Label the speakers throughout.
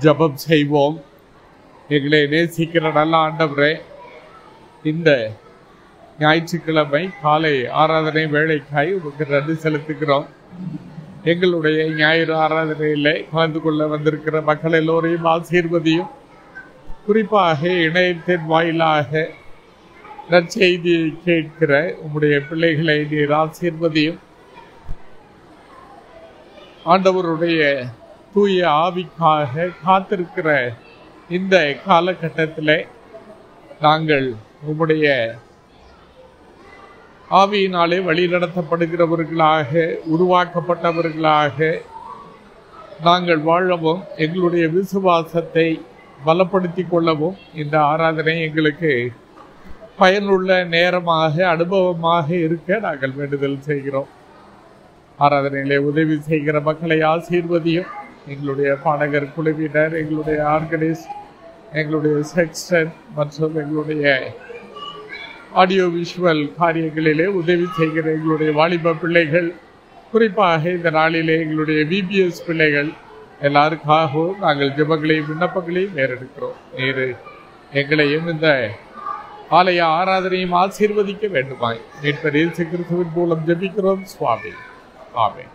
Speaker 1: ஜெபம் செய்வோம் எங்களை நேசிக்கிற நல்ல ஆண்டவரே இந்த ஞாயிற்றுக்கிழமை காலை ஆராதனை வேலைக்காய் உங்களுக்கு நன்றி செலுத்துகிறோம் எங்களுடைய ஞாயிறு ஆராதனையிலே கலந்து கொள்ள வந்திருக்கிற மக்கள் எல்லோரையும் ஆசீர்வதியும் குறிப்பாக இணையத்தின் வாயிலாக நற்செய்தியை கேட்கிற உம்முடைய பிள்ளைகளை நீர் ஆசீர்வதியும் ஆண்டவருடைய தூய ஆவிக்காக காத்திருக்கிற இந்த காலகட்டத்தில் நாங்கள் உம்முடைய ஆவியினாலே வழிநடத்தப்படுகிறவர்களாக உருவாக்கப்பட்டவர்களாக நாங்கள் வாழவும் எங்களுடைய விசுவாசத்தை பலப்படுத்திக் கொள்ளவும் இந்த ஆராதனை எங்களுக்கு பயனுள்ள நேரமாக அனுபவமாக இருக்க நாங்கள் வேண்டுதல் செய்கிறோம் ஆராதனையிலே உதவி செய்கிற மக்களை ஆசீர்வதியும் எங்களுடைய பாடகர் குழுவினர் எங்களுடைய ஆர்கனைஸ்ட் எங்களுடைய செக்ஷன் மற்றும் எங்களுடைய ஆடியோ விஷுவல் காரியங்களிலே உதவி செய்கிற எங்களுடைய வாலிப பிள்ளைகள் குறிப்பாக இந்த நாளிலே எங்களுடைய விபிஎஸ் பிள்ளைகள் எல்லாருக்காகவும் நாங்கள் ஜெபங்களையும் விண்ணப்பங்களையும் நேரெடுக்கிறோம் நேரு எங்களையும் இந்த ஆலய ஆராதனையும் ஆசீர்வதிக்க வேண்டுமாய் மீட்பர் இயேசு கிறிஸ்துவின் மூலம் ஜெபிக்கிறோம் சுவாமி ஆமென்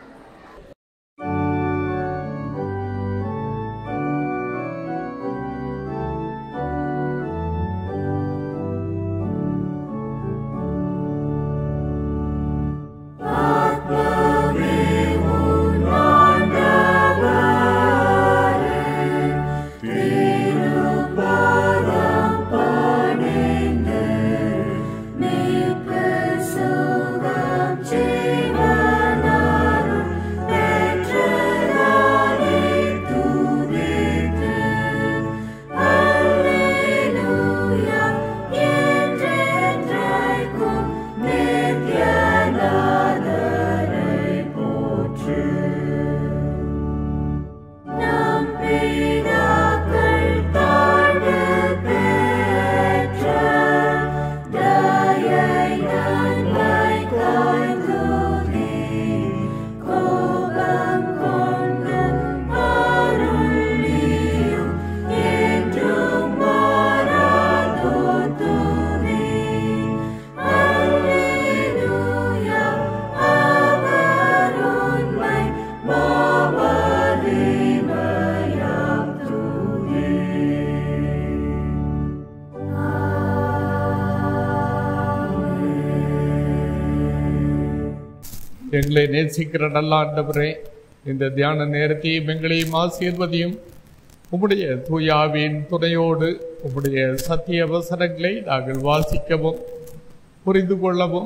Speaker 1: எங்களை நேசிக்கிற நல்ல ஆண்டவரே இந்த தியான நேரத்தையும் எங்களையும் ஆசீர்வதியும் உம்முடைய தூயாவின் துணையோடு உம்முடைய சத்திய அவசரங்களை நாங்கள் வாசிக்கவும் புரிந்து கொள்ளவும்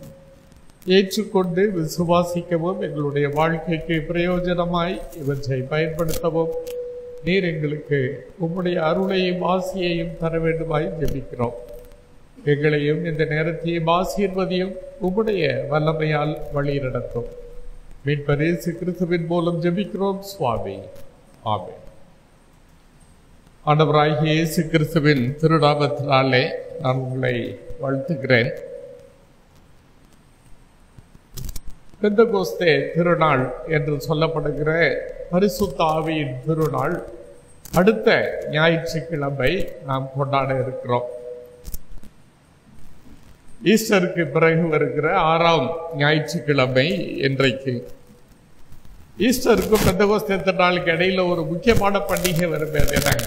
Speaker 1: ஏற்றுக்கொண்டு விசுவாசிக்கவும் எங்களுடைய வாழ்க்கைக்கு பிரயோஜனமாய் இவற்றை பயன்படுத்தவும் நீர் எங்களுக்கு உம்முடைய அருளையும் ஆசியையும் தர வேண்டுமாய் ஜெபிக்கிறோம் எங்களையும் இந்த நேரத்தையும் ஆசீர்வதியும் உம்முடைய வல்லமையால் வழி நடத்தும் மீட்பர் இயேசு கிறிஸ்துவின் மூலம் ஜெபிக்கிறோம் சுவாமி ஆமே ஆண்டவராகிய இயேசு கிறிஸ்துவின் திருநாமத்தினாலே நான் உங்களை வாழ்த்துகிறேன் பெந்தகோஸ்தே திருநாள் என்று சொல்லப்படுகிற பரிசுத்த ஆவியின் திருநாள் அடுத்த ஞாயிற்றுக்கிழமை நாம் கொண்டாட இருக்கிறோம் ஈஸ்டருக்கு பிறகு வருகிற ஆறாம் ஞாயிற்றுக்கிழமை இன்றைக்கு ஈஸ்டருக்கும் பெந்தகோஸ்தே திருநாளுக்கு இடையில ஒரு முக்கியமான பண்டிகை வரும் அது என்னங்க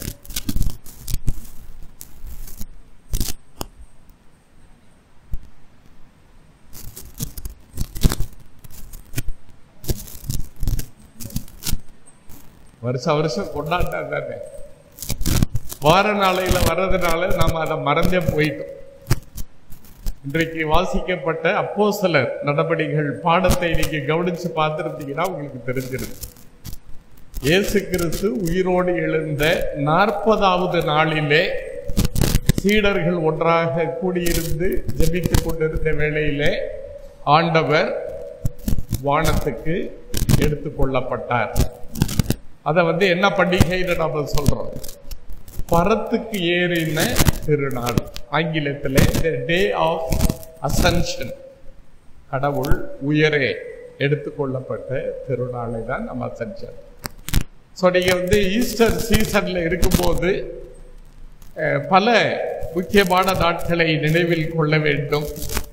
Speaker 1: வருஷம் வருஷம் கொண்டாட்டா தானே வார நாளையில வர்றதுனால நாம அதை மறந்தே போயிட்டோம் இன்றைக்கு வாசிக்கப்பட்ட அப்போ சிலர் நடவடிக்கைகள் பாடத்தை நீங்க கவனிச்சு பார்த்துருந்தீங்கன்னா உங்களுக்கு தெரிஞ்சிருக்கு இயேசு கிறிஸ்து உயிரோடு எழுந்த நாற்பதாவது நாளிலே சீடர்கள் ஒன்றாக கூடியிருந்து ஜெபித்துக் கொண்டிருந்த வேளையிலே ஆண்டவர் வானத்துக்கு எடுத்துக்கொள்ளப்பட்டார் அதை வந்து என்ன பண்டிகைன்னு நம்ம சொல்றோம் பரத்துக்கு ஏறின திருநாள் ஆங்கிலத்தில் டே ஆஃப் அசன்ஷன் கடவுள் உயரே எடுத்துக்கொள்ளப்பட்ட திருநாளை தான் நம்ம அசன்ஷன் ஸோ நீங்கள் வந்து ஈஸ்டர் சீசனில் இருக்கும்போது அஹ், பல முக்கியமான நாட்களை நினைவில் கொள்ள வேண்டும்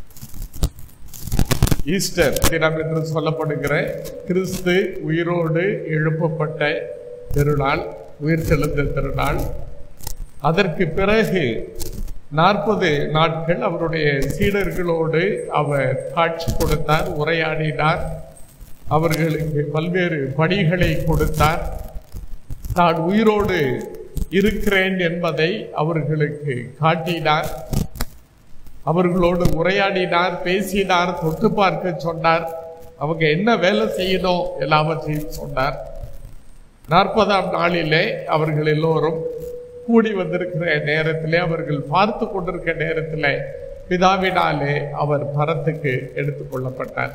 Speaker 1: ஈஸ்டர் தினம் என்று சொல்லப்படுகிற கிறிஸ்து உயிரோடு எழுப்பப்பட்ட திருநாள் உயிர்த்தெழுந்த திருநாள் அதற்கு பிறகு நாற்பது நாட்கள் அவருடைய சீடர்களோடு அவர் காட்சி கொடுத்தார் உரையாடினார் அவர்களுக்கு பல்வேறு பணிகளை கொடுத்தார் தான் உயிரோடு இருக்கிறேன் என்பதை அவர்களுக்கு காட்டினார் அவர்களோடு உரையாடினார் பேசினார் தொட்டு பார்க்க சொன்னார் அவங்க என்ன வேலை செய்யணும் எல்லாவற்றையும் சொன்னார் நாற்பதாம் நாளிலே அவர்கள் எல்லோரும் கூடி வந்திருக்கிற நேரத்திலே அவர்கள் பார்த்து கொண்டிருக்கிற நேரத்திலே பிதாவினாலே அவர் பரத்துக்கு எடுத்துக் கொள்ளப்பட்டார்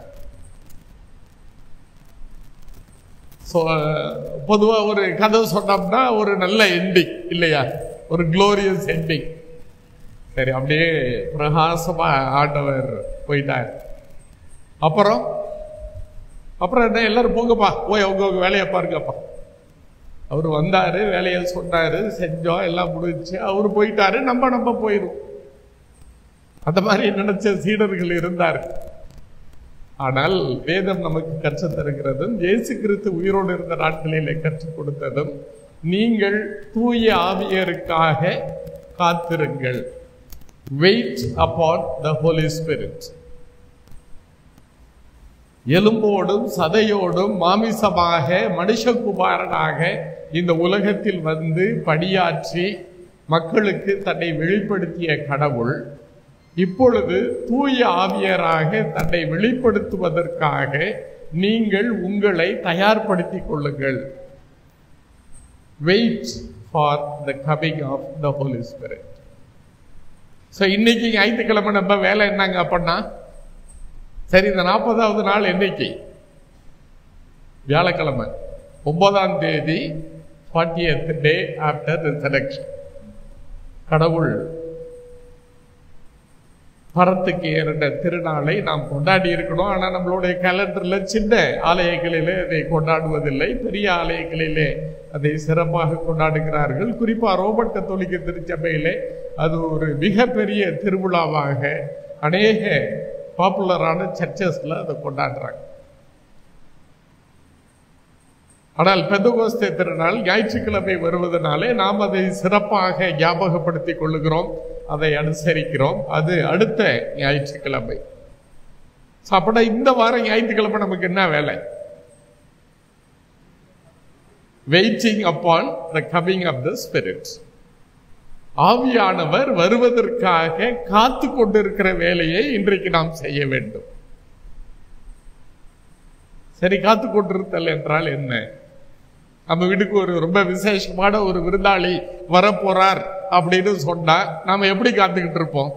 Speaker 1: ஸோ பொதுவாக ஒரு கதை சொன்னோம்னா ஒரு நல்ல எண்டிங் இல்லையா ஒரு குளோரியஸ் எண்டிங் சரி அப்படியே பிரகாசமா ஆண்டவர் போயிட்டார் அப்புறம் அப்புறம் என்ன எல்லாரும் போங்கப்பா போய் அவங்க அவங்க வேலையை பாருங்கப்பா அவர் வந்தாரு வேலையை சொன்னாரு செஞ்சோம் எல்லாம் முடிஞ்சுச்சு அவர் போயிட்டாரு நம்ம நம்ம போயிடும் அந்த மாதிரி நினைச்ச சீடர்கள் இருந்தார் ஆனால் வேதம் நமக்கு கற்றுத் தருகிறதும் இயேசு கிறிஸ்து உயிரோடு இருந்த நாட்களிலே கற்றுக் கொடுத்ததும் நீங்கள் தூய ஆவியருக்காக காத்திருங்கள் wait upon the holy spirit எலும்போடும் சதையோடும் மாமிசமாக மனுஷகுமாரனாக இந்த உலகத்தில் வந்து பணியாற்றி மக்களுக்கு தன்னை வெளிப்படுத்திய கடவுள் இப்பொழுது தூய ஆவியராக தன்னை வெளிப்படுத்துவதற்காக நீங்கள் உங்களை தயார்படுத்திக் கொள்ளுங்கள் wait for the coming of the holy spirit so இன்னைக்கு ஞாயிற்றுக்கிழமை நம்ம வேலை என்னங்க அப்படின்னா சரி இந்த நாற்பதாவது நாள் என்னைக்கு வியாழக்கிழமை ஒன்பதாம் தேதி ஃபார்ட்டியத் டே ஆஃப்டர் ரிசரக்ஷன் கடவுள் பரத்துக்கு ஏறின திருநாளை நாம் கொண்டாடி இருக்கணும் ஆனால் நம்மளுடைய கேலண்டர்ல சின்ன ஆலயங்களிலே அதை கொண்டாடுவதில்லை பெரிய ஆலயங்களிலே அதை சிறப்பாக கொண்டாடுகிறார்கள் குறிப்பா ரோமன் கத்தோலிக்க திருச்சபையிலே அது ஒரு மிகப்பெரிய திருவிழாவாக அநேக பாப்புலரான சர்ச்சஸ்ல அதை கொண்டாடுறாங்க ஆனால் பெந்தகோஸ்தே திருநாள் ஞாயிற்றுக்கிழமை வருவதனாலே நாம் அதை சிறப்பாக ஞாபகப்படுத்திக் கொள்ளுகிறோம் அதை அனுசரிக்கிறோம் அது அடுத்த ஞாயிற்றுக்கிழமை So, அப்படின்னா இந்த வாரம் ஞாயிற்றுக்கிழமை நமக்கு என்ன வேலை waiting upon the coming of the spirit ஆவியானவர் வருவதற்காக காத்து கொண்டிருக்கிற வேலையை இன்றைக்கு நாம் செய்ய வேண்டும் சரி காத்து கொண்டிருத்தல் என்றால் என்ன நம்ம வீட்டுக்கு ஒரு ரொம்ப விசேஷமான ஒரு விருந்தாளி வரப்போறார் அப்படின்னு சொன்னா நாம எப்படி காத்துக்கிட்டு இருப்போம்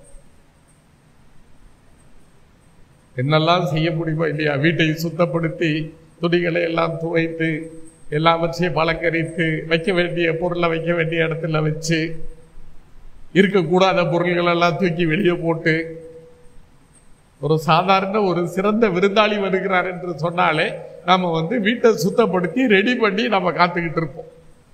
Speaker 1: என்னெல்லாம் செய்ய முடியுமோ இல்லையா வீட்டை சுத்தப்படுத்தி துணிகளை எல்லாம் துவைத்து எல்லாவற்றையும் அலங்கரித்து வைக்க வேண்டிய பொருளை வைக்க வேண்டிய இடத்துல வச்சு இருக்கக்கூடாத பொருள்கள் எல்லாம் தூக்கி வெளியே போட்டு ஒரு சாதாரண ஒரு சிறந்த விருந்தாளி வருகிறார் என்று சொன்னாலே நாம வந்து வீட்டை சுத்தப்படுத்தி ரெடி பண்ணி நம்ம காத்துக்கிட்டு இருப்போம்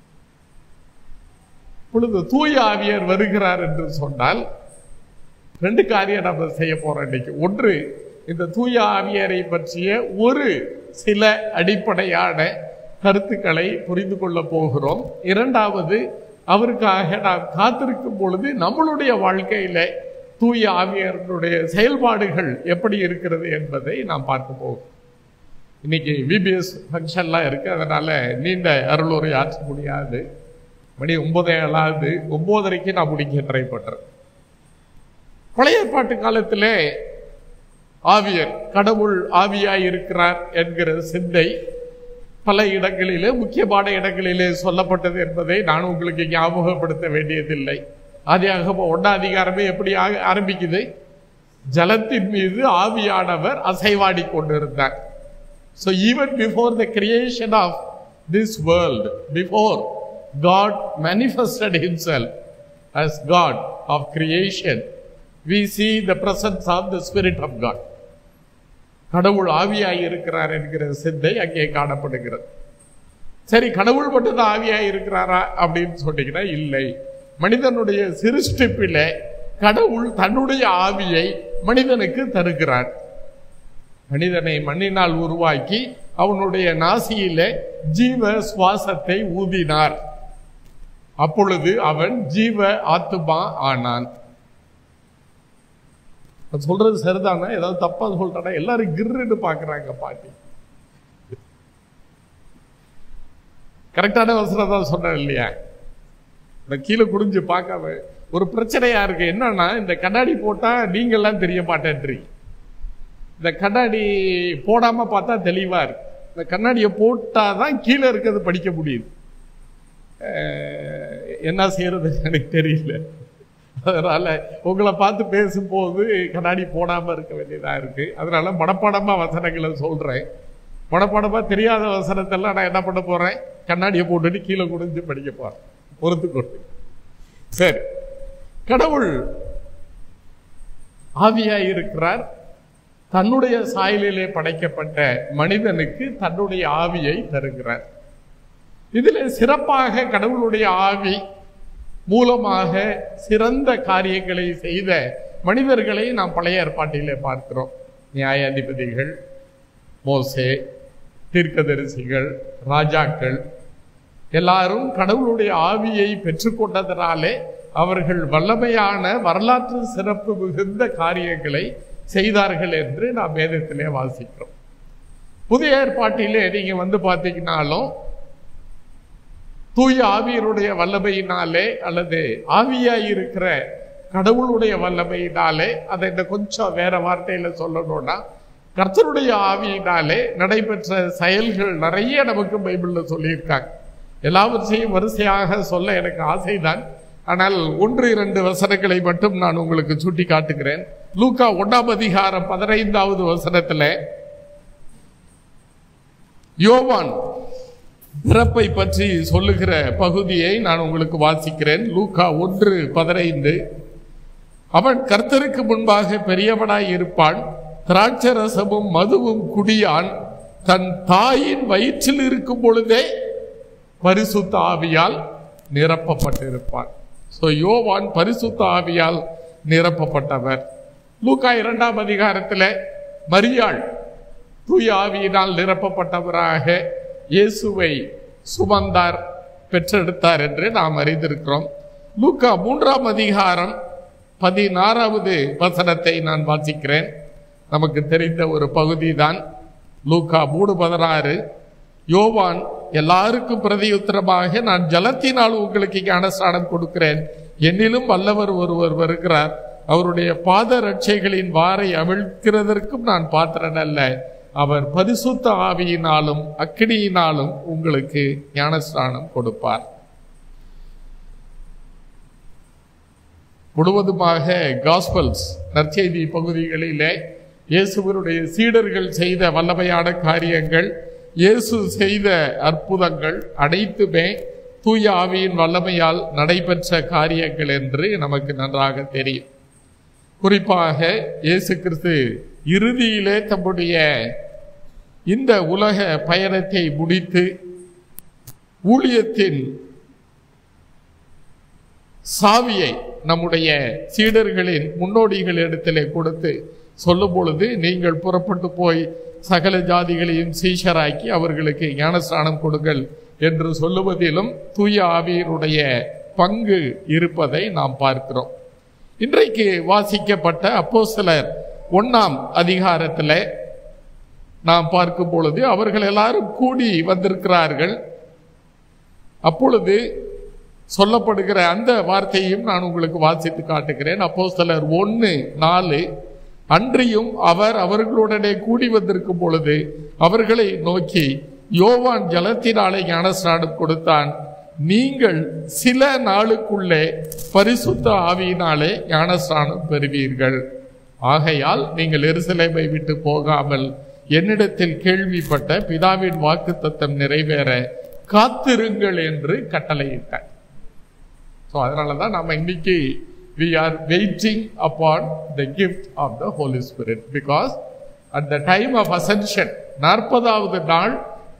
Speaker 1: பொழுது தூய ஆவியர் வருகிறார் என்று சொன்னால் ரெண்டு காரியம் நம்ம செய்ய போறோம் இன்னைக்கு ஒன்று இந்த தூய ஆவியரை பற்றிய ஒரு சில அடிப்படையான கருத்துக்களை புரிந்து கொள்ள போகிறோம் இரண்டாவது அவருக்காக நாம் காத்திருக்கும் பொழுது நம்மளுடைய வாழ்க்கையில தூய ஆவியர்களுடைய செயல்பாடுகள் எப்படி இருக்கிறது என்பதை நாம் பார்க்க போகிறோம் இன்னைக்கு விபிஎஸ் ஃபங்க்ஷன்லாம் இருக்கு அதனால நீண்ட அருளுரை ஆற்ற முடியாது மணி ஒன்பதே ஏழாவது ஒன்பதரைக்கு நான் முடிக்க ட்ரை பண்றேன் பழைய ஏற்பாட்டு காலத்திலே ஆவியர் கடவுள் ஆவியாய் இருக்கிறார் என்கிற சிந்தை பல இடங்களிலே முக்கியமான இடங்களிலே சொல்லப்பட்டது என்பதை நான் உங்களுக்கு ஞாபகப்படுத்த வேண்டியதில்லை ஆதியாகம ஒன்றாம் அதிகாரமே எப்படி ஆக- ஆரம்பிக்குது ஜலத்தின் மீது ஆவியானவர் அசைவாடி கொண்டிருந்தார் So even before the creation of this world, before God manifested himself as God of creation, we see the presence of the Spirit of God. கடவுள் ஆவியாய் இருக்கிறார் என்கிற சிந்தை அங்கே காணப்படுகிறது சரி கடவுள் மட்டும் தான் ஆவியா இருக்கிறாரா அப்படின்னு சொன்னீங்கன்னா இல்லை மனிதனுடைய சிருஷ்டிப்பில கடவுள் தன்னுடைய ஆவியை மனிதனுக்கு தருகிறார் மனிதனை மண்ணினால் உருவாக்கி அவனுடைய நாசியில ஜீவ சுவாசத்தை ஊதினார் அப்பொழுது அவன் ஜீவ ஆத்துமா ஆனான் நான் சொல்றது சரிதானா ஏதாவது தப்பா சொல்றேன்னா எல்லாரும் கிர்ன்னு பாக்குறாங்க பாட்டி கரெக்டான வசனம் தான் சொன்னேன் இல்லையா இந்த கீழே குடிஞ்சு பார்க்காம ஒரு பிரச்சனையா இருக்கு என்னன்னா இந்த கண்ணாடி போட்டா நீங்கெல்லாம் தெரிய மாட்டேன்றீங்க இந்த கண்ணாடி போடாம பார்த்தா தெளிவா இருக்கு இந்த கண்ணாடியை போட்டாதான் கீழே இருக்கிறது படிக்க முடியுது அஹ், என்ன செய்யறது எனக்கு தெரியல அதனால உங்களை பார்த்து பேசும்போது கண்ணாடி போடாம இருக்க வேண்டியதா இருக்கு அதனால மனப்பாடமா வசனங்களை சொல்றேன் மனப்பாடமா தெரியாத வசனத்தெல்லாம் நான் என்ன பண்ண போறேன் கண்ணாடியை போட்டுட்டு கீழே குடிஞ்சு படிக்க போறேன் பொறுத்து கொண்டு சரி கடவுள் ஆவியாய் இருக்கிறார் தன்னுடைய சாயலிலே படைக்கப்பட்ட மனிதனுக்கு தன்னுடைய ஆவியை தருகிறார் இதில் சிறப்பாக கடவுளுடைய ஆவி மூலமாக சிறந்த காரியங்களை செய்த மனிதர்களை நாம் பழைய ஏற்பாட்டிலே பார்க்கிறோம் நியாயாதிபதிகள் மோசே தீர்க்கதரிசிகள் ராஜாக்கள் எல்லாரும் கடவுளுடைய ஆவியை பெற்றுக்கொண்டதனாலே அவர்கள் வல்லமையான வரலாற்று சிறப்பு மிகுந்த காரியங்களை செய்தார்கள் என்று நாம் வேதத்திலே வாசிக்கிறோம் புதிய ஏற்பாட்டிலே நீங்க வந்து பார்த்தீங்கன்னாலும் தூய ஆவியருடைய வல்லமையினாலே அல்லது ஆவியாய் இருக்கிற கடவுளுடைய வல்லமையினாலே அதை இந்த கொஞ்சம் வேற வார்த்தையில சொல்லணும்னா கர்த்தருடைய ஆவியினாலே நடைபெற்ற செயல்கள் நிறைய நமக்கு பைபிள்ல சொல்லியிருக்காங்க எல்லாவற்றையும் வரிசையாக சொல்ல எனக்கு ஆசைதான் ஆனால் ஒன்று இரண்டு வசனங்களை மட்டும் நான் உங்களுக்கு சுட்டி காட்டுகிறேன் லூக்கா ஒன்னாம் அதிகாரம் பதினைந்தாவது வசனத்துல யோவான் பிறப்பை பற்றி சொல்லுகிற பகுதியை நான் உங்களுக்கு வாசிக்கிறேன் லூக்கா ஒன்று பதினைந்து அவன் கர்த்தருக்கு முன்பாக பெரியவனாய் இருப்பான் திராட்சரசமும் மதுவும் குடியான் தன் தாயின் வயிற்றில் இருக்கும் பொழுதே பரிசுத்த ஆவியால் நிரப்பப்பட்டிருப்பான் சோ யோவான் பரிசுத்த ஆவியால் நிரப்பப்பட்டவர் லூக்கா இரண்டாம் அதிகாரத்தில் மரியாள் தூய ஆவியினால் நிரப்பப்பட்டவராக இயேசுவை சுமந்தார் பெற்றெடுத்தார் என்று நாம் அறிந்திருக்கிறோம் லூக்கா மூன்றாம் அதிகாரம் பதினாறாவது வசனத்தை நான் வாசிக்கிறேன் நமக்கு தெரிந்த ஒரு பகுதி தான் லூக்கா மூணு பதினாறு யோவான் எல்லாருக்கும் பிரதியுத்தரமாக நான் ஜலத்தினால் உங்களுக்கு ஞானஸ்நானம் கொடுக்கிறேன் என்னிலும் வல்லவர் ஒருவர் வருகிறார் அவருடைய பாத ரட்சைகளின் வாரை அவிழ்க்கிறதற்கும் நான் பாத்திரன் அல்ல அவர் பரிசுத்த ஆவியினாலும் அக்கினியினாலும் உங்களுக்கு ஞானஸ்நானம் கொடுப்பார் முழுவதுமாக காஸ்பல்ஸ் நற்செய்தி பகுதிகளிலே இயேசுவருடைய சீடர்கள் செய்த வல்லமையான காரியங்கள் இயேசு செய்த அற்புதங்கள் அனைத்துமே தூய ஆவியின் வல்லமையால் நடைபெற்ற காரியங்கள் என்று நமக்கு நன்றாக தெரியும் குறிப்பாக இயேசு கிறிஸ்து இறுதியிலே தம்முடைய இந்த உலக பயணத்தை முடித்து ஊழியத்தின் சாவியை நம்முடைய சீடர்களின் முன்னோடிகள் இடத்திலே கொடுத்து சொல்லும் பொழுது நீங்கள் புறப்பட்டு போய் சகல ஜாதிகளையும் சீஷராக்கி அவர்களுக்கு ஞானஸ்நானம் கொடுங்கள் என்று சொல்லுவதிலும் தூய ஆவியினுடைய பங்கு இருப்பதை நாம் பார்க்கிறோம் இன்றைக்கு வாசிக்கப்பட்ட அப்போஸ்தலர் ஒன்னாம் அதிகாரத்தில் நாம் பார்க்கும் பொழுது அவர்கள் எல்லாரும் கூடி வந்திருக்கிறார்கள் அப்பொழுது சொல்லப்படுகிற அந்த வார்த்தையும் நான் உங்களுக்கு வாசித்து காட்டுகிறேன் அப்போஸ்தலர் ஒன்று நாலு அன்றியும் அவர் அவர்களுடனே கூடி வந்திருக்கும் பொழுது அவர்களை நோக்கி யோவான் ஜலத்தினாலே ஞானஸ்நானம் கொடுத்தான் நீங்கள் சில நாளுக்குள்ளே பரிசுத்த ஆவியினாலே ஞானஸ்நானம் பெறுவீர்கள் ஆகையால் நீங்கள் எருசலேமை விட்டு போகாமல் என்னிடத்தில் கேள்விப்பட்ட பிதாவின் வாக்குத்தத்தம் நிறைவேற காத்திருங்கள் என்று கட்டளையிட்டார் ஸோ அதனால தான் நம்ம இன்னைக்கு we are waiting upon the gift of the holy spirit because at the time of ascension நாற்பதாவது நாள்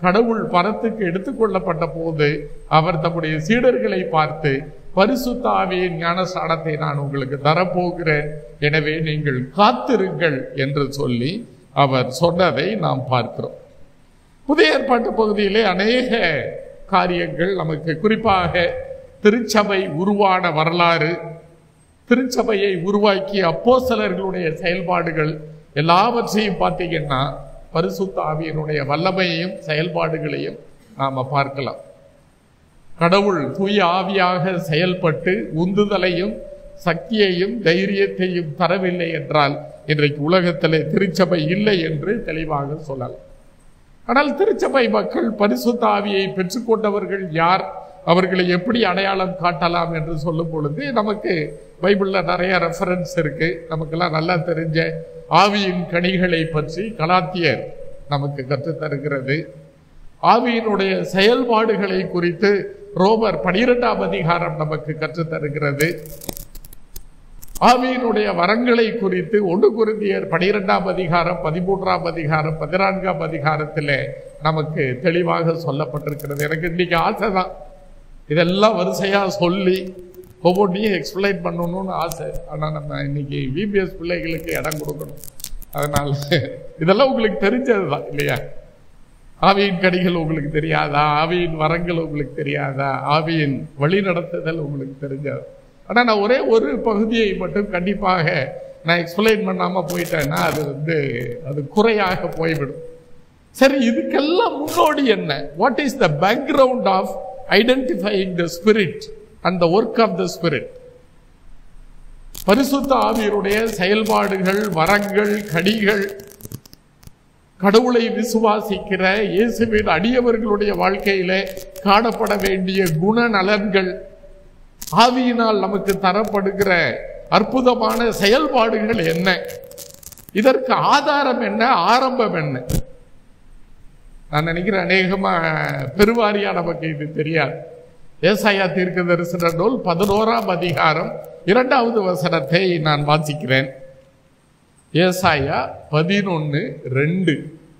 Speaker 1: கடவுள் பரத்துக்கு எடுத்துக்கொள்ளப்பட்ட போது அவர் தம்முடைய சீடர்களை பார்த்து பரிசுத்த ஆவியின் ஞானஸ்தானத்தை நான் உங்களுக்கு தரப்போகிறேன் எனவே நீங்கள் காத்திருங்கள் என்று சொல்லி அவர் சொன்னதை நாம் பார்க்கிறோம் புதிய ஏற்பாட்டு பகுதியிலே அநேக காரியங்கள் நமக்கு குறிப்பாக திருச்சபை உருவான வரலாறு திருச்சபையை உருவாக்கிய அப்போஸ்தலர்களுடைய செயல்பாடுகள் எல்லாவற்றையும் பார்த்தீங்கன்னா பரிசுத்த ஆவியனுடைய வல்லமையையும் செயல்பாடுகளையும் நாம பார்க்கலாம் கடவுள் தூய ஆவியாக செயல்பட்டு உந்துதலையும் சக்தியையும் தைரியத்தையும் தரவில்லை என்றால் இன்றைக்கு உலகத்திலே திருச்சபை இல்லை என்று தெளிவாக சொல்லலாம் ஆனால் திருச்சபை மக்கள் பரிசுத்த ஆவியை பெற்றுக்கொண்டவர்கள் யார் அவர்களை எப்படி அடையாளம் காட்டலாம் என்று சொல்லும் பொழுது நமக்கு பைபிள்ல நிறைய ரெஃபரன்ஸ் இருக்கு நமக்கெல்லாம் நல்லா தெரிஞ்ச ஆவியின் கனிகளை பற்றி கலாத்தியர் நமக்கு கற்றுத் தருகிறது ஆவியினுடைய செயல்பாடுகளை குறித்து ரோமர் பனிரெண்டாம் அதிகாரம் நமக்கு கற்றுத் தருகிறது ஆவியினுடைய வரங்களை குறித்து ஒன்று குருந்தியர் பனிரெண்டாம் அதிகாரம் பதிமூன்றாம் அதிகாரம் பதினான்காம் அதிகாரத்திலே நமக்கு தெளிவாக சொல்லப்பட்டிருக்கிறது எனக்கு இன்னைக்கு ஆசை தான் இதெல்லாம் வரிசையா சொல்லி ஒவ்வொன்றையும் எக்ஸ்பிளைன் பண்ணணும்னு ஆசை ஆனா நம்ம இன்னைக்கு விபிஎஸ் பிள்ளைகளுக்கு இடம் கொடுக்கணும் அதனால இதெல்லாம் உங்களுக்கு தெரிஞ்சது தான் இல்லையா ஆவியின் கடிகள் உங்களுக்கு தெரியாதா ஆவியின் வரங்கள் உங்களுக்கு தெரியாதா ஆவியின் வழி நடத்துதல் உங்களுக்கு தெரிஞ்சது ஆனா நான் ஒரே ஒரு பகுதியை மட்டும் கண்டிப்பாக நான் எக்ஸ்பிளைன் பண்ணாம போயிட்டேன்னா அது வந்து அது குறையாக போய்விடும் சரி இதுக்கெல்லாம் முன்னோடி என்ன what is the background of identifying the spirit and the work of the spirit பரிசுத்த ஆவியருடைய செயல்பாடுகள் வரங்கள் கடிகள் கடவுளை விசுவாசிக்கிற இயேசுவின் அடியவர்களுடைய வாழ்க்கையிலே காணப்பட வேண்டிய குணநலன்கள் ஆவியினால் நமக்கு தரப்படுகிற அற்புதமான செயல்பாடுகள் என்ன இதற்கு ஆதாரம் என்ன ஆரம்பம் என்ன நான் நினைக்கிறேன் அநேகமா பெருவாரியா நமக்கு இது தெரியாது ஏசாயா தீர்க்க தரிசன நூல் பதினோராம் அதிகாரம் இரண்டாவது வசனத்தை நான் வாசிக்கிறேன் ஏசாயா பதினொன்னு ரெண்டு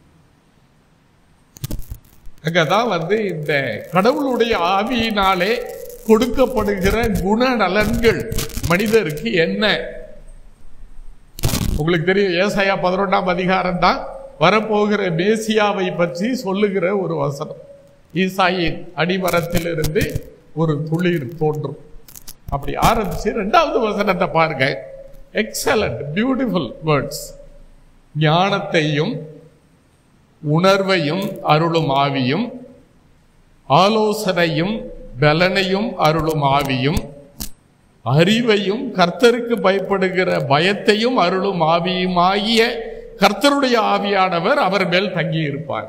Speaker 1: அங்கதான் வந்து இந்த கடவுளுடைய ஆவியினாலே கொடுக்கப்படுகிற குணநலன்கள் மனிதருக்கு என்ன உங்களுக்கு தெரியும் ஏசாயா பதினொன்றாம் அதிகாரம் தான் வரப்போகிற மேசியாவை பற்றி சொல்லுகிற ஒரு வசனம் ஈசாயின் அடிமரத்திலிருந்து ஒரு துளிர் தோன்றும் அப்படி ஆரம்பிச்சு ரெண்டாவது வசனத்தை பாருங்க எக்ஸலண்ட் பியூட்டிஃபுல் வேர்ட்ஸ் ஞானத்தையும் உணர்வையும் அருளும் ஆவியும் ஆலோசனையும் பலனையும் அருளும் ஆவியும் அறிவையும் கர்த்தருக்கு பயப்படுகிற பயத்தையும் அருளும் ஆவியும் ஆகிய கர்த்தருடைய ஆவியானவர் அவர் மேல் தங்கி இருப்பார்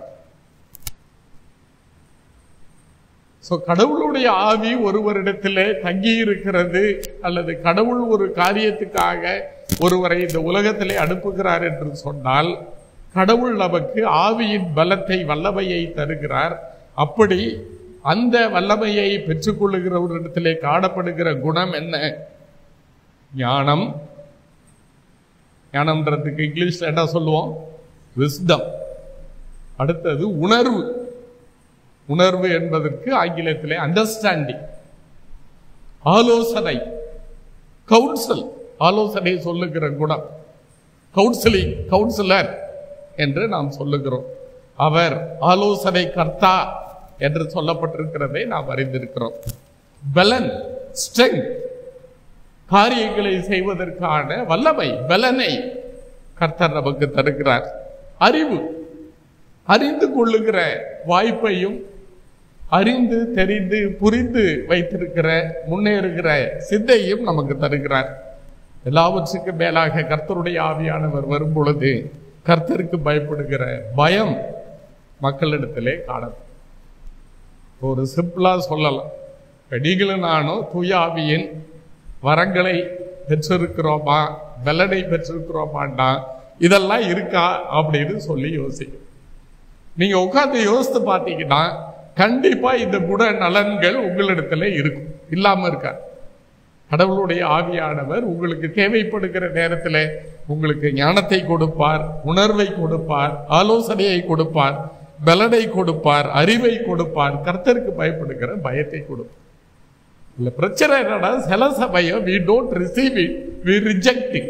Speaker 1: சோ கடவுளுடைய ஆவி ஒருவரிடத்திலே தங்கி இருக்கிறது அல்லது கடவுள் ஒரு காரியத்துக்காக ஒருவரை இந்த உலகத்திலே அனுப்புகிறார் என்று சொன்னால் கடவுள் நமக்கு ஆவியின் பலத்தை வல்லமையை தருகிறார் அப்படி அந்த வல்லமையை பெற்றுக்கொள்ளுகிறவரிடத்திலே காணப்படுகிற குணம் என்ன ஞானம் ஞானம்ன்றதுக்கு இங்கிலீஷ்ல என்ன சொல்லுவோம் விஸ்டம் அடுத்தது உணர்வு உணர்வு என்பதற்கு ஆங்கிலத்திலே அண்டர்ஸ்டாண்டிங் ஆலோசனை கவுன்சில் ஆலோசனை சொல்லுகிற குணம் கவுன்சிலிங் கவுன்சிலர் என்று நாம் சொல்லுகிறோம் அவர் ஆலோசனை கர்த்தா என்று சொல்லப்பட்டிருக்கிறதை நாம் அறிந்திருக்கிறோம் பலன் ஸ்ட்ரெங்க் காரியங்களை செய்வதற்கான வல்லமை பலனை கர்த்தர் நமக்கு தருகிறார் அறிவு அறிந்து கொள்ளுகிற வாய்ப்பையும் அறிந்து தெரிந்து புரிந்து வைத்திருக்கிற முன்னேறுகிற சிந்தையும் நமக்கு தருகிறார் எல்லாவற்றுக்கும் மேலாக கர்த்தருடைய ஆவியானவர் வரும் பொழுது கர்த்தருக்கு பயப்படுகிற பயம் மக்களிடத்திலே காணப்படும் ஒரு சிம்பிளா சொல்லலாம் இப்ப நீங்களும் நானும் தூய ஆவியின் வரங்களை பெற்றிருக்கிறோமா பலனை பெற்றிருக்கிறோமாண்டா இதெல்லாம் இருக்கா அப்படின்னு சொல்லி யோசிக்கும் நீங்க உட்கார்ந்து யோசித்து பார்த்தீங்கன்னா கண்டிப்பா இந்த குண நலன்கள் உங்களிடத்துல இருக்கும் இல்லாம இருக்கா கடவுளுடைய ஆவியானவர் உங்களுக்கு தேவைப்படுகிற நேரத்தில் உங்களுக்கு ஞானத்தை கொடுப்பார் உணர்வை கொடுப்பார் ஆலோசனையை கொடுப்பார் பலனை கொடுப்பார் அறிவை கொடுப்பார் கர்த்தருக்கு பயப்படுகிற பயத்தை கொடுப்பார் இல்ல பிரச்சனை என்னன்னா சில சமயம் we don't receive it we reject it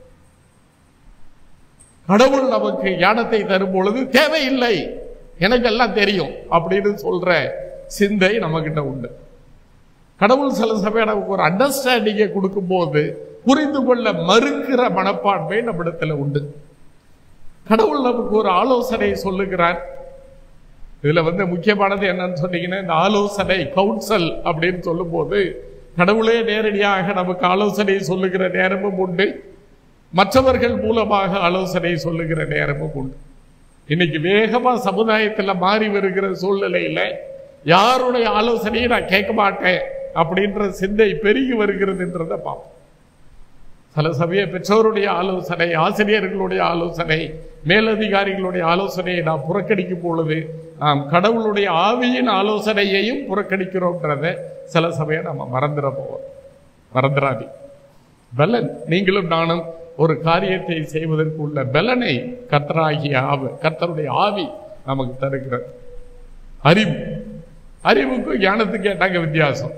Speaker 1: கடவுள் நமக்கு ஞானத்தை தரும் பொழுது தேவையில்லை எனக்கு எல்லாம் தெரியும் அப்படின்னு சொல்ற சிந்தை நம்மகிட்ட உண்டு கடவுள் சில சமயம் நமக்கு ஒரு அண்டர்ஸ்டாண்டிங்கை கொடுக்கும்போது புரிந்து கொள்ள மறுக்கிற மனப்பான்மை நம்மிடத்துல உண்டு கடவுள் நமக்கு ஒரு ஆலோசனை சொல்லுகிறார் இதுல வந்து முக்கியமானது என்னன்னு சொன்னீங்கன்னா இந்த ஆலோசனை கவுன்சல் அப்படின்னு சொல்லும்போது கடவுளே நேரடியாக நமக்கு ஆலோசனை சொல்லுகிற நேரமும் உண்டு மற்றவர்கள் மூலமாக ஆலோசனை சொல்லுகிற நேரமும் உண்டு இன்னைக்கு வேகமா சமுதாயத்துல மாறி வருகிற சூழ்நிலையில யாருடைய ஆலோசனையை நான் கேட்க மாட்டேன் அப்படின்ற சிந்தை பெருகி வருகிறதுன்றதை பார்ப்போம் சில சமய பெற்றோருடைய ஆலோசனை ஆசிரியர்களுடைய ஆலோசனை மேலதிகாரிகளுடைய ஆலோசனையை நாம் புறக்கணிக்கும் பொழுது நாம் கடவுளுடைய ஆவியின் ஆலோசனையையும் புறக்கணிக்கிறோம்ன்றத சில சமயம் நம்ம மறந்துட போவோம் மறந்துடாதி பலன் நீங்களும் நானும் ஒரு காரியத்தை செய்வதற்கு உள்ள பலனை கர்த்தராகிய ஆவு கர்த்தருடைய ஆவி நமக்கு தருகிறது அறிவு அறிவுக்கும் ஞானத்துக்கு கேட்டாங்க வித்தியாசம்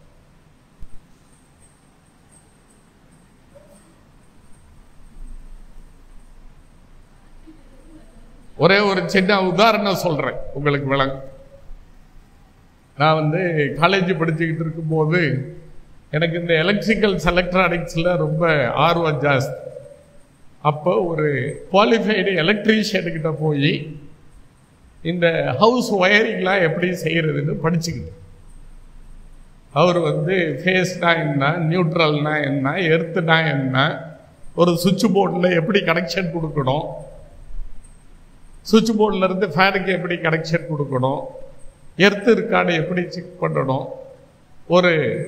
Speaker 1: ஒரே ஒரு சின்ன உதாரணம் சொல்றேன் உங்களுக்கு விளங்கும் நான் வந்து காலேஜ் படிச்சுக்கிட்டு இருக்கும்போது எனக்கு இந்த எலக்ட்ரிக்கல் எலக்ட்ரானிக்ஸில் ரொம்ப ஆர்வம் ஜாஸ்தி அப்போ ஒரு குவாலிஃபைடு எலக்ட்ரீஷியன்கிட்ட போய் இந்த ஹவுஸ் ஒயரிங்லாம் எப்படி செய்யறதுன்னு படிச்சுக்கிட்டேன் அவர் வந்து ஃபேஸ்னா என்ன நியூட்ரல்னா என்ன எர்த்துனா என்ன ஒரு சுவிட்ச் போர்டில் எப்படி கனெக்ஷன் கொடுக்கணும் சுவிட்ச் போர்டில் இருந்து ஃபேனுக்கு எப்படி கனெக்ஷன் கொடுக்கணும் எர்த்து இருக்கான்னு எப்படி செக் பண்ணணும் ஒரு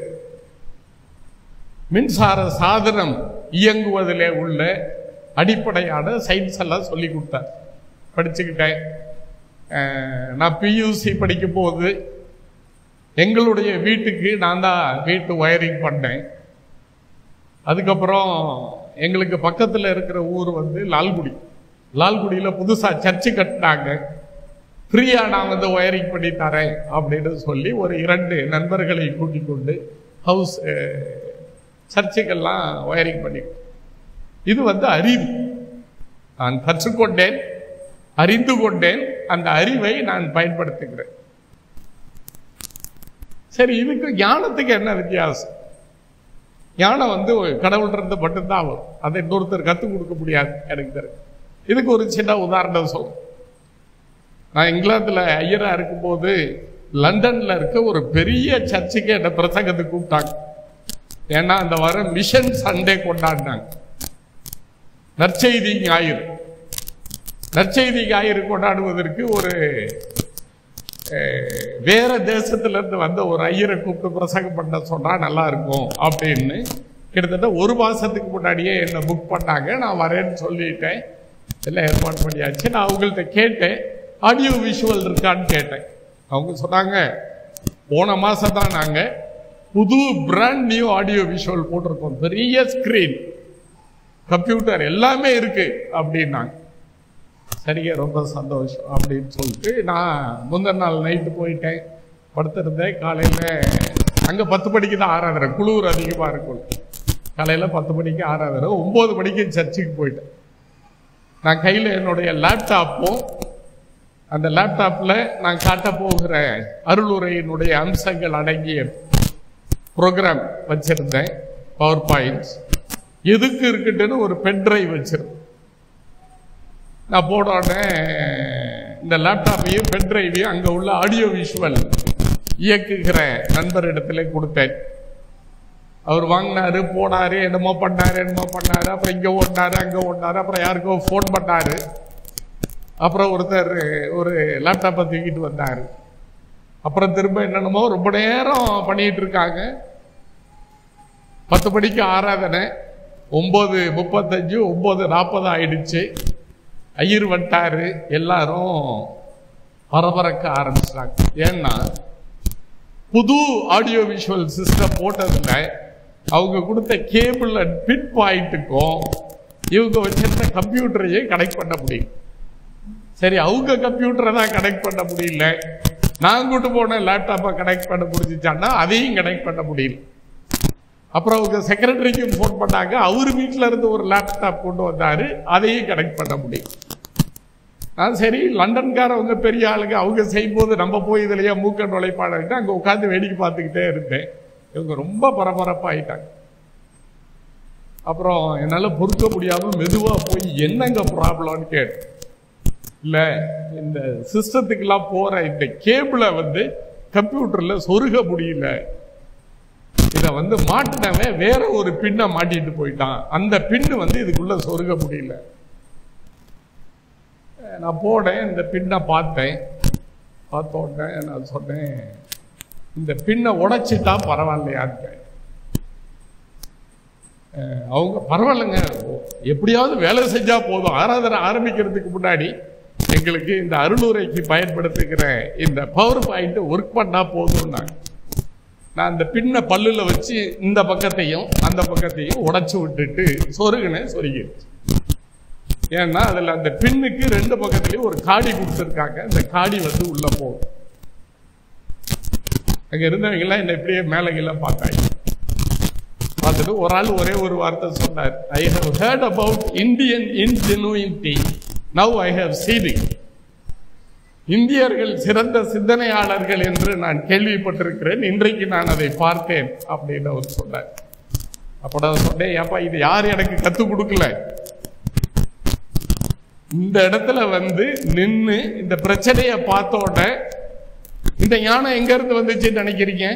Speaker 1: மின்சார சாதனம் இயங்குவதிலே உள்ள அடிப்படையான சயின்ஸ் எல்லாம் சொல்லி கொடுத்தார் படிச்சுக்கிட்டேன் அஹ், நான் பியூசி படிக்கும் போது எங்களுடைய வீட்டுக்கு நான் தான் வீட்டு ஒயரிங் பண்ணேன் அதுக்கப்புறம் எங்களுக்கு பக்கத்தில் இருக்கிற ஊர் வந்து லால்குடி லால்குடியில் புதுசாக சர்ச்சு கட்டினாங்க ஃப்ரீயாக நான் வந்து ஒயரிங் பண்ணி தரேன் அப்படின்னு சொல்லி ஒரு இரண்டு நண்பர்களை கூட்டிக் கொண்டு ஹவுஸ் சர்ச்சுக்கெல்லாம் ஒயரிங் பண்ணி இது வந்து அறிவு நான் கற்றுக்கொண்டேன் அறிந்து கொண்டேன் அந்த அறிவை நான் பயன்படுத்துகிறேன் சரி இதுக்கு ஞானத்துக்கு என்ன வித்தியாசம் ஞானம் வந்து கடவுள் இருந்து மட்டும்தான் வரும் அதை இன்னொருத்தர் கற்றுக் கொடுக்க முடியாது எனக்கு தெரியும் இதுக்கு ஒரு சின்ன உதாரணம் சொல்றேன் நான் இங்கிலாந்துல ஐயரா இருக்கும்போது லண்டன்ல இருக்க ஒரு பெரிய சர்ச்சுக்கு என்ன பிரசங்கத்துக்கு கூப்பிட்டாங்க ஏன்னா அந்த வாரம் மிஷன் சண்டே கொண்டாடினாங்க நற்செய்தி ஞாயிறு நற்செய்தி ஞாயிறு கொண்டாடுவதற்கு ஒரு அஹ், வேற தேசத்துல இருந்து வந்த ஒரு ஐயரை கூப்பிட்டு பிரசங்கம் பண்ண சொன்னா நல்லா இருக்கும் அப்படின்னு கிட்டத்தட்ட ஒரு மாசத்துக்கு முன்னாடியே என்ன புக் பண்ணாங்க நான் வரேன்னு சொல்லிட்டேன் எல்லாம் ஏற்பாடு பண்ணியாச்சு நான் அவங்கள்ட்ட கேட்டேன் ஆடியோ விஷுவல் இருக்கான்னு கேட்டேன் அவங்க சொன்னாங்க போன மாசம் தான் நாங்க புது பிராண்ட் நியூ ஆடியோ விஷுவல் போட்டிருக்கோம் பெரிய ஸ்கிரீன் கம்ப்யூட்டர் எல்லாமே இருக்கு அப்படின்னாங்க சரிங்க ரொம்ப சந்தோஷம் அப்படின்னு சொல்லிட்டு நான் முந்தின நாள் நைட்டு போயிட்டேன் படுத்திருந்தேன் காலையில் அங்கே பத்து மணிக்கு தான் ஆராதனை குளிர் அதிகமாக இருக்கும் காலையில் பத்து மணிக்கு ஆராதனை ஒம்பது மணிக்கு சர்ச்சுக்கு போயிட்டேன் நான் கையில் என்னுடைய லேப்டாப்பும் அந்த லேப்டாப்பில் நான் காட்ட போகிற அருளுரையினுடைய அம்சங்கள் அடங்கிய ப்ரோக்ராம் வச்சிருந்தேன் பவர் பாயிண்ட்ஸ் எதுக்கு இருக்குட்டுன்னு ஒரு பென் டிரைவ் வச்சிருந்தேன் நான் போன உடனே இந்த லேப்டாப்பையும் பென் டிரைவையும் அங்கே உள்ள ஆடியோ விஷுவல் இயக்குகிற நண்பரிடத்துல கொடுத்தேன் அவர் வாங்கினாரு போனாரு என்னமோ பண்ணாரு என்னமோ பண்ணாரு அப்புறம் இங்க ஓடினாரு அங்க ஓடினாரு அப்புறம் யாருக்கோ ஃபோன் பண்ணாரு அப்புறம் ஒருத்தர் ஒரு லேப்டாப்பை தூக்கிட்டு வந்தாரு அப்புறம் திரும்ப என்னென்னமோ ரொம்ப நேரம் பண்ணிட்டு இருக்காங்க பத்து மணிக்கு ஆராதனை ஒன்பது முப்பத்தஞ்சு ஒன்பது நாற்பது ஆயிடுச்சு ஐயர் வந்துட்டாரு எல்லாரும் பரபரக்க ஆரம்பிச்சிட்டாங்க ஏன்னா புது ஆடியோ விஷுவல் சிஸ்டம் போட்டதுல அவங்க கொடுத்த கேபிள் அண்ட் பின் பாயிண்ட்டுக்கும் இவங்க வச்சிருந்த கம்ப்யூட்டரையே கனெக்ட் பண்ண முடியும் சரி அவங்க கம்ப்யூட்டரை தான் கனெக்ட் பண்ண முடியல நான் கூட்டு போன லேப்டாப்பை கனெக்ட் பண்ண முடிஞ்சிச்சான்னா அதையும் கனெக்ட் பண்ண முடியல அப்புறம் அவங்க செக்ரட்டரிக்கு ஃபோன் பண்ணாங்க அவர் வீட்டில் இருந்து ஒரு லேப்டாப் கொண்டு வந்தாரு அதையும் கனெக்ட் பண்ண முடியும் நான் சரி லண்டன்காரவங்க பெரிய ஆளுங்க அவங்க செய்யும்போது நம்ம போய் இதுலயே மூக்க நுழைப்பாடுட்டு அங்கே உட்காந்து வேடிக்கை பார்த்துக்கிட்டே இருந்தேன் இவங்க ரொம்ப பரபரப்பாயிட்டாங்க அப்புறம் என்னால் பொறுக்க முடியாமல் மெதுவாக போய் என்னங்க ப்ராப்ளம்னு கேட்டேன் இல்லை இந்த சிஸ்டத்துக்கெல்லாம் போகிற இந்த கேபிளை வந்து கம்ப்யூட்டரில் சொருக முடியல இதை வந்து மாட்டினவன் வேற ஒரு பின்னை மாட்டிட்டு போயிட்டான் அந்த பின்னு வந்து இதுக்குள்ள சொருக முடியல நான் போனேன் இந்த பின்னை பார்த்தேன் பார்த்த உடனே நான் சொன்னேன் இந்த பின்னை உடைச்சிட்டா பரவாயில்லையான்னு அஹ் அவங்க பரவாயில்லைங்க எப்படியாவது வேலை செஞ்சா போதும் ஆராதனை ஆரம்பிக்கிறதுக்கு முன்னாடி எங்களுக்கு இந்த அருளுரைக்கு பயன்படுத்துகிற இந்த பவர் பாயிண்ட் ஒர்க் பண்ணா போதும்னாங்க நான் அந்த பின்ன பல்லுல வச்சு இந்த பக்கத்தையும் அந்த பக்கத்தையும் உடைச்சு விட்டுட்டு சொருகினேன் சொருகிருச்சு ஏன்னா அதுல அந்த பின்னுக்கு ரெண்டு பக்கத்துலயும் ஒரு காடி கொடுத்துருக்காங்க அந்த காடி வந்து உள்ள போகும் அங்க இருந்தவங்க எல்லாம் என்ன இப்படியே மேல கீழே பார்த்தாங்க பார்த்துட்டு ஒரு ஆள் ஒரே ஒரு வார்த்தை சொன்னார் I have heard about Indian ingenuity now I have seen it இந்தியர்கள் சிறந்த சிந்தனையாளர்கள் என்று நான் கேள்விப்பட்டிருக்கிறேன் இன்றைக்கு நான் அதை பார்த்தேன் அப்படின்னு அவர் சொன்னார் அப்ப நான் சொன்னேன் ஏப்பா இது யார் எனக்கு கத்துக் கொடுக்கல இந்த இடத்துல வந்து நின்னு இந்த பிரச்சனையை பார்த்த உடனே இந்த ஞானம் எங்க இருந்து வந்துச்சுன்னு நினைக்கிறீங்க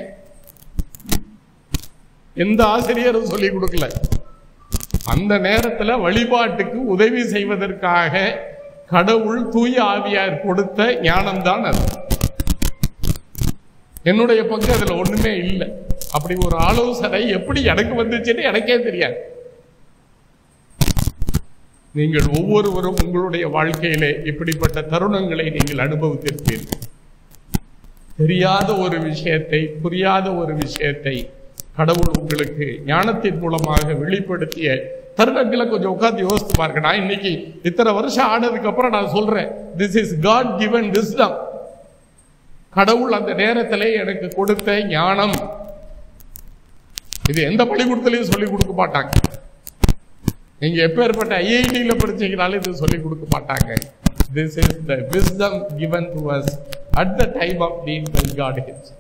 Speaker 1: எந்த ஆசிரியரும் சொல்லி கொடுக்கல அந்த நேரத்துல வழிபாட்டுக்கு உதவி செய்வதற்காக கடவுள் தூய ஆவியார் கொடுத்த ஞானம்தான் அது என்னுடைய பங்கு அதுல ஒண்ணுமே இல்லை அப்படி ஒரு ஆலோசனை எப்படி எனக்கு வந்துச்சுன்னு எனக்கே தெரியாது நீங்கள் ஒவ்வொருவரும் உங்களுடைய வாழ்க்கையிலே இப்படிப்பட்ட தருணங்களை நீங்கள் அனுபவித்திருப்பீர்கள் தெரியாத ஒரு விஷயத்தை புரியாத ஒரு விஷயத்தை கடவுள் உங்களுக்கு ஞானத்தின் மூலமாக வெளிப்படுத்திய தருணங்களை கொஞ்சம் உட்கார்ந்து யோசித்து பாருங்க நான் இன்னைக்கு இத்தனை வருஷம் ஆனதுக்கு அப்புறம் நான் சொல்றேன் this is God given wisdom கடவுள் அந்த நேரத்திலே எனக்கு கொடுத்த ஞானம் இது எந்த பள்ளிக்கூடத்திலையும் சொல்லி கொடுக்க மாட்டாங்க நீங்க எப்பேற்பட்ட ஐஐடியில படிச்சீங்கனாலும் இது சொல்லி கொடுக்க மாட்டாங்க this is the wisdom given to us at the time of need by God himself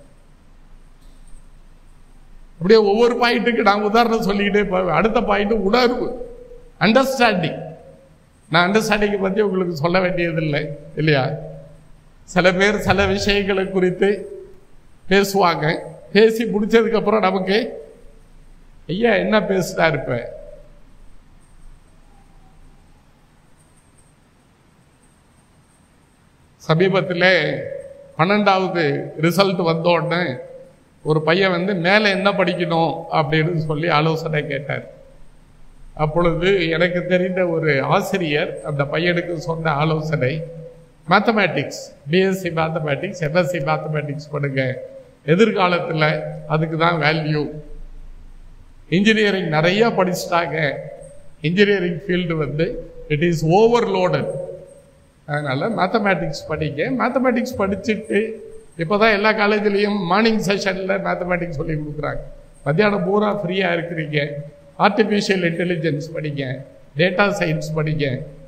Speaker 1: அப்படியே ஒவ்வொரு பாயிண்ட்டுக்கு நான் உதாரணம் சொல்லிக்கிட்டே போவேன் அடுத்த பாயிண்ட் உணர்வு அண்டர்ஸ்டாண்டிங் நான் அண்டர்ஸ்டாண்டிங் பற்றி உங்களுக்கு சொல்ல வேண்டியதில்லை இல்லையா சில பேர் சில விஷயங்களை குறித்து பேசுவாங்க பேசி முடிச்சதுக்கு அப்புறம் நமக்கு ஐயா என்ன பேசுறா இருப்ப சமீபத்தில் பன்னெண்டாவது ரிசல்ட் வந்த உடனே ஒரு பையன் வந்து மேலே என்ன படிக்கணும் அப்படின்னு சொல்லி ஆலோசனை கேட்டார் அப்பொழுது எனக்கு தெரிந்த ஒரு ஆசிரியர் அந்த பையனுக்கு சொன்ன ஆலோசனை mathematics BSc mathematics MSc mathematics பண்ணுங்க எதிர்காலத்தில் அதுக்கு தான் வேல்யூ இன்ஜினியரிங் நிறைய படிச்சுட்டாங்க இன்ஜினியரிங் ஃபீல்டு வந்து இட் இஸ் ஓவர்லோடட் அதனால மேத்தமேட்டிக்ஸ் படிக்க மேத்தமேட்டிக்ஸ் படிச்சுட்டு இப்போதான் எல்லா காலேஜ்லேயும் மார்னிங் செஷனில் மேத்தமேட்டிக்ஸ் சொல்லி கொடுக்குறாங்க மத்தியானம் பூரா ஃப்ரீயாக இருக்கிறீங்க ஆர்டிஃபிஷியல் இன்டெலிஜென்ஸ் படிங்க டேட்டா சயின்ஸ் படிங்க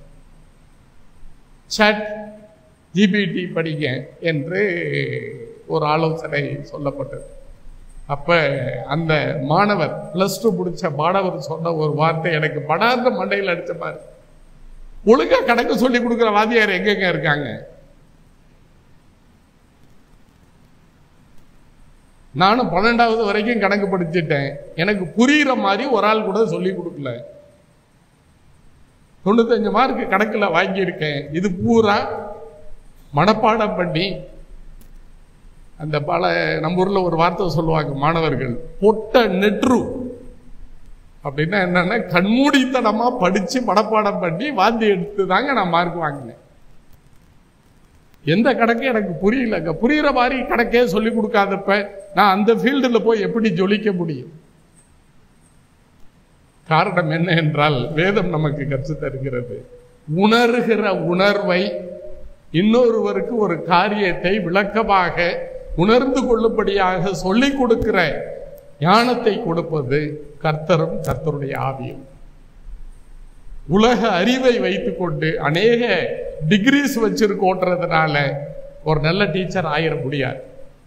Speaker 1: சாட் ஜிபிடி படிங்க என்று ஒரு ஆலோசனை சொல்லப்பட்டது அப்ப அந்த மாணவர் பிளஸ் டூ முடிச்ச மாணவர் சொன்ன ஒரு வார்த்தை எனக்கு படார்ந்த மண்டையில் அடிச்ச மாதிரி ஒழுங்கா கணக்கு சொல்லி கொடுக்குற வாதியார் எங்கெங்க இருக்காங்க நானும் பன்னெண்டாவது வரைக்கும் கணக்கு படிச்சுட்டேன் எனக்கு புரியுற மாதிரி ஒரு ஆள் கூட சொல்லி கொடுக்கல தொண்ணூத்தஞ்சு மார்க் கணக்கில் வாங்கியிருக்கேன் இது பூரா மனப்பாடம் பண்ணி அந்த பல நம்ம ஊர்ல ஒரு வார்த்தை சொல்லுவாங்க மாணவர்கள் பொட்ட நெட்ரு அப்படின்னா என்னன்னா கண்மூடித்தனமா படிச்சு மனப்பாடம் பண்ணி வாந்தி எடுத்து தாங்க நான் மார்க் வாங்கினேன் எந்த கணக்கு எனக்கு புரியலங்க புரியுற மாதிரி கணக்கே சொல்லி கொடுக்காதப்ப நான் அந்த ஃபீல்டில் போய் எப்படி ஜொலிக்க முடியும் காரணம் என்ன என்றால் வேதம் நமக்கு கற்றுத் தருகிறது உணர்கிற உணர்வை இன்னொருவருக்கு ஒரு காரியத்தை விளக்கமாக உணர்ந்து கொள்ளும்படியாக சொல்லிக் கொடுக்கிற ஞானத்தை கொடுப்பது கர்த்தரும் கர்த்தருடைய ஆவியும் உலக அறிவை வைத்துக்கொண்டு அநேக டிகிரிஸ் வச்சிருக்கோன்றதுனால ஒரு நல்ல டீச்சர் ஆயிட முடியாது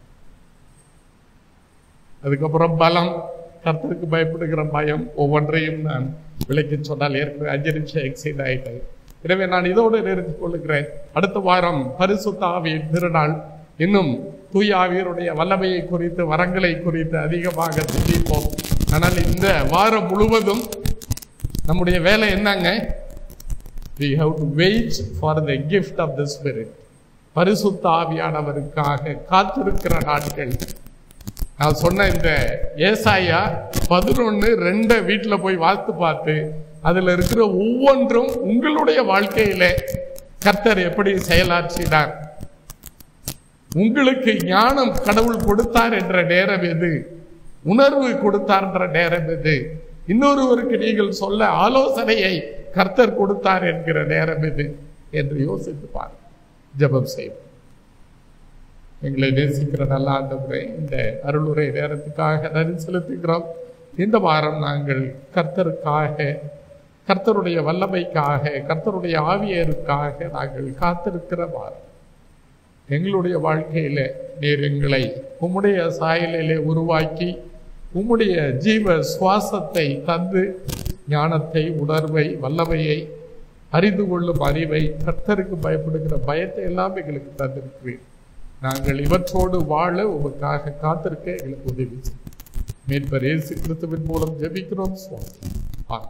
Speaker 1: அதுக்கப்புறம் பலம் கர்த்தருக்கு பயப்படுகிற பயம் ஒவ்வொன்றையும் நான் விளக்கி சொன்னால் ஏற்கனவே அஞ்சு நிமிஷம் எக்ஸைட் ஆயிட்டேன் எனவே நான் இதோடு நிறுத்திக் கொள்ளுகிறேன் அடுத்த வாரம் பரிசுத்த ஆவியின் திருநாள் இன்னும் தூய ஆவியருடைய வல்லமையை குறித்து வரங்களை குறித்து அதிகமாக சிந்திப்போம் ஆனால் இந்த வாரம் முழுவதும் நம்முடைய வேலை என்னங்க we have to wait for the gift of the spirit பரிசுத்த ஆவியானவருக்காக காத்திருக்கிற நாட்கள் நான் சொன்ன இந்த ஏசாயா பதினொன்னு ரெண்ட வீட்டுல போய் வாத்து பார்த்து அதுல இருக்கிற ஒவ்வொன்றும் உங்களுடைய வாழ்க்கையில கர்த்தர் எப்படி செயலாற்றினார் உங்களுக்கு ஞானம் கடவுள் கொடுத்தார் என்ற நேரம் எது உணர்வு கொடுத்தார் என்ற நேரம் எது இன்னொருவருக்கு நீங்கள் சொல்ல ஆலோசனையை கர்த்தர் கொடுத்தார் என்கிற நேரம் எது என்று யோசித்து பாருங்கள் ஜெபம் செய்வோம் எங்களை நேசிக்கிற நல்ல ஆண்டவரே இந்த அருளுரை நேரத்துக்காக நன்றி செலுத்துகிறோம் இந்த வாரம் நாங்கள் கர்த்தருக்காக கர்த்தருடைய வல்லமைக்காக கர்த்தருடைய ஆவியருக்காக நாங்கள் காத்திருக்கிற வாரம் எங்களுடைய வாழ்க்கையில நீர் எங்களை உம்முடைய சாயலிலே உருவாக்கி உம்முடைய ஜீவ சுவாசத்தை தந்து ஞானத்தை உணர்வை வல்லமையை அறிந்து கொள்ளும் அறிவை கர்த்தருக்கு பயப்படுகிற பயத்தை எல்லாம் எங்களுக்கு தந்திருக்கிறீர் நாங்கள் இவற்றோடு வாழ உமக்காக காத்திருக்க எங்களுக்கு உதவி செய்யும் மீட்பர் இயேசு கிறிஸ்துவின் மூலம் ஜெபிக்கிறோம் சுவாமி ஆமென்.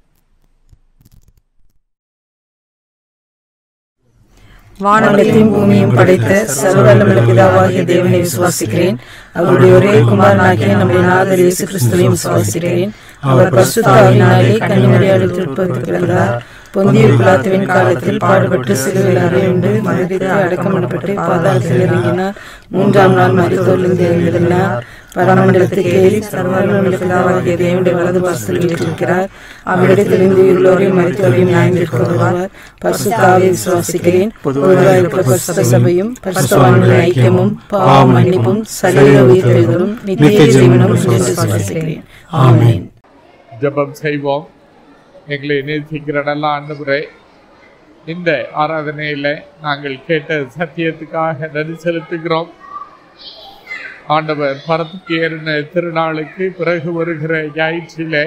Speaker 2: வானத்தையும் பூமியும் படைத்த சர்வவல்லமுள்ள பிதாவாகிய தேவனை விசுவாசிக்கிறேன் அவருடைய ஒரே குமாரனாகிய நம்முடைய நாதர் இயேசு கிறிஸ்துவையும் விசுவாசிக்கிறேன் அவர் பரிசுத்தாவினாலே கன்னிமரியாவில் திருப்பதி பிறந்தார் பொந்திய பிலாத்துவின் காலத்தில் பாடுபட்டு சிலுவையில் அறையுண்டு மனிதத்தை அடக்கம் பண்ணப்பட்டு பாதாளத்தில் இறங்கினார் மூன்றாம் நாள் மருத்துவரிலிருந்து எழுந்திருந்தார் பரமண்டலத்துக்கு ஏறி சர்வவல்லமுள்ள பிதாவாகிய தேவனுடைய வலது பாசத்தில் வீற்றிருக்கிறார் அவரிடத்திலிருந்து உள்ளோரையும் மருத்துவரையும் நியாயந்திருக்க வருவார் பரிசுத்தாவை விசுவாசிக்கிறேன் பொதுவாக இருக்கிற பரிசுத்த சபையும் பரிசுத்தவான்களின் ஐக்கியமும் பாவ மன்னிப்பும் சரீர உயிர்த்தெழுதலும் நித்திய ஜீவனும் என்று விசுவாசிக்கிறேன் ஆமென்
Speaker 1: ஜெபம் செய்வோம் எங்களை நேசிக்கிற நல்ல ஆண்டவரே இந்த ஆராதனையில நாங்கள் கேட்ட சத்தியத்துக்காக நன்றி செலுத்துகிறோம் ஆண்டவர் பரத்துக்கு ஏறின திருநாளுக்கு பிறகு வருகிற ஞாயிற்றிலே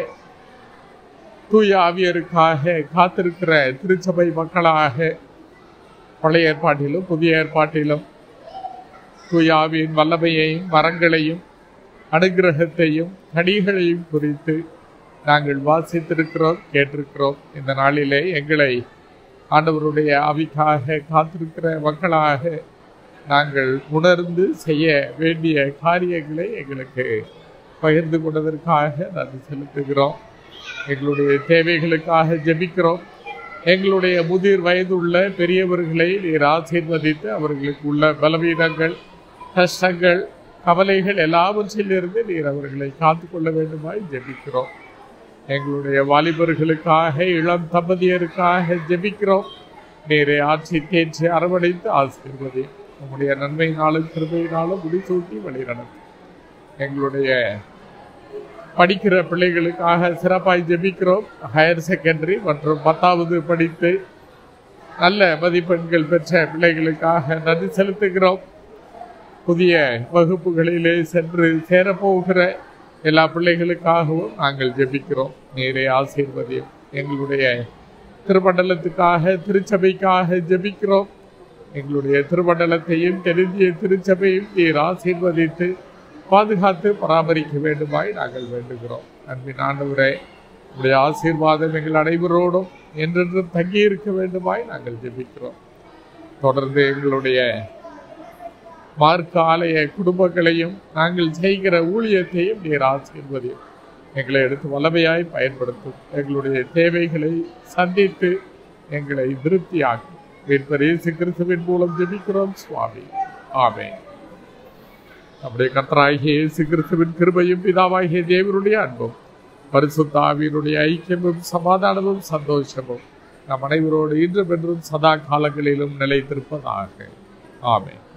Speaker 1: தூய ஆவியருக்காக காத்திருக்கிற திருச்சபை மக்களாக பழைய ஏற்பாட்டிலும் புதிய ஏற்பாட்டிலும் தூய ஆவியின் வல்லமையையும் வரங்களையும் அனுகிரகத்தையும் கனிகளையும் குறித்து நாங்கள் வாசித்திருக்கிறோம் கேட்டிருக்கிறோம் இந்த நாளிலே எங்களை ஆண்டவருடைய ஆவிக்காக காத்திருக்கிற மக்களாக நாங்கள் உணர்ந்து செய்ய வேண்டிய காரியங்களை எங்களுக்கு பகிர்ந்து கொண்டதற்காக நன்றி செலுத்துகிறோம் எங்களுடைய தேவைகளுக்காக ஜெபிக்கிறோம் எங்களுடைய முதிர் வயதுள்ள பெரியவர்களை நீர் ஆசீர்வதித்து அவர்களுக்கு உள்ள பலவீனங்கள் கஷ்டங்கள் கவலைகள் எல்லாவற்றிலிருந்து நீர் அவர்களை காத்துக்கொள்ள வேண்டுமாய் ஜெபிக்கிறோம் எங்களுடைய வாலிபர்களுக்காக இளம் தம்பதியருக்காக ஜெபிக்கிறோம் நீரை ஆட்சி தேற்றி அரவணைத்து ஆசீர்வதி உங்களுடைய நன்மையினாலும் கிருபையினாலும் முடிசூட்டி வழி நடத்தும் எங்களுடைய படிக்கிற பிள்ளைகளுக்காக சிறப்பாய் ஜெபிக்கிறோம் ஹையர் செகண்டரி மற்றும் பத்தாவது படித்து நல்ல மதிப்பெண்கள் பெற்ற பிள்ளைகளுக்காக நன்றி செலுத்துகிறோம் புதிய வகுப்புகளிலே சென்று சேரப்போகிற எல்லா பிள்ளைகளுக்காகவும் நாங்கள் ஜெபிக்கிறோம் நீரே ஆசீர்வதியும் எங்களுடைய திருமண்டலத்துக்காக திருச்சபைக்காக ஜெபிக்கிறோம் எங்களுடைய திருமண்டலத்தையும் தெரிந்திய திருச்சபையும் நீர் ஆசீர்வதித்து பாதுகாத்து பராமரிக்க வேண்டுமாய் நாங்கள் வேண்டுகிறோம் அன்பின் ஆண்டவரே உடைய ஆசீர்வாதம் எங்கள் அனைவரோடும் என்றென்றும் தங்கியிருக்க வேண்டுமாய் நாங்கள் ஜெபிக்கிறோம் தொடர்ந்து எங்களுடைய மார்க்க ஆலய குடும்பங்களையும் நாங்கள் செய்கிற ஊழியத்தையும் நீர் ஆசீர்வதியும் எங்களை எடுத்து வல்லமையாய் பயன்படுத்தும் எங்களுடைய தேவைகளை சந்தித்து எங்களை திருப்தியாக்கும் மீட்பர் இயேசு கிறிஸ்துவின் மூலம் ஜெபிக்கிறோம் சுவாமி ஆமென் நம்முடைய கர்த்தராகிய இயேசு கிறிஸ்துவின் கிருபையும் பிதாவாகிய தேவனுடைய அன்பும் பரிசுத்த ஆவியினுடைய ஐக்கியமும் சமாதானமும் சந்தோஷமும் நம் அனைவரோடு இன்று பெற்றும் சதா காலங்களிலும் நிலைத்திருப்பதாக ஆமென்